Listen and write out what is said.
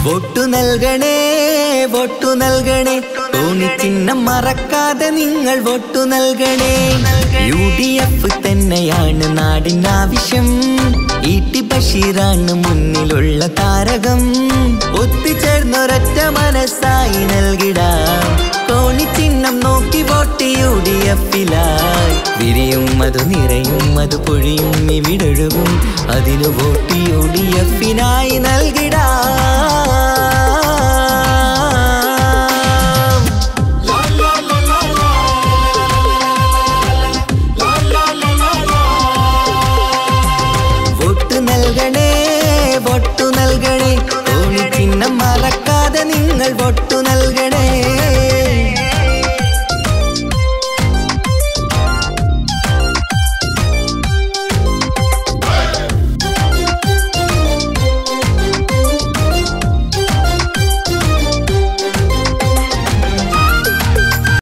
വോട്ടു നൽകണേ വോട്ടു നൽകണേ തോണി ചിഹ്നം മറക്കാതെ നിങ്ങൾ വോട്ടു നൽകണേ യു ഡി എഫ് തന്നെയാണ് നാടിന് ആവശ്യം ഇ ടി ബഷീറാണ് മുന്നിലുള്ള താരകം ഒത്തുചേർന്നൊരൊറ്റ മനസ്സായി നൽകിടാം തോണി ചിഹ്നം നോക്കി വോട്ട് യു ഡി എഫിലായി വിരിയും അത് നിറയും അത് പൊഴിയും ഇവിടൊഴുകും അതിനു വോട്ട് യു ഡി എഫിനായി നൽകിടാം വോട്ട് നൽകണേ വോട്ടു നൽകണേ തോണി ചിഹ്നം മറക്കാതെ നിങ്ങൾ വോട്ടു നൽകണേ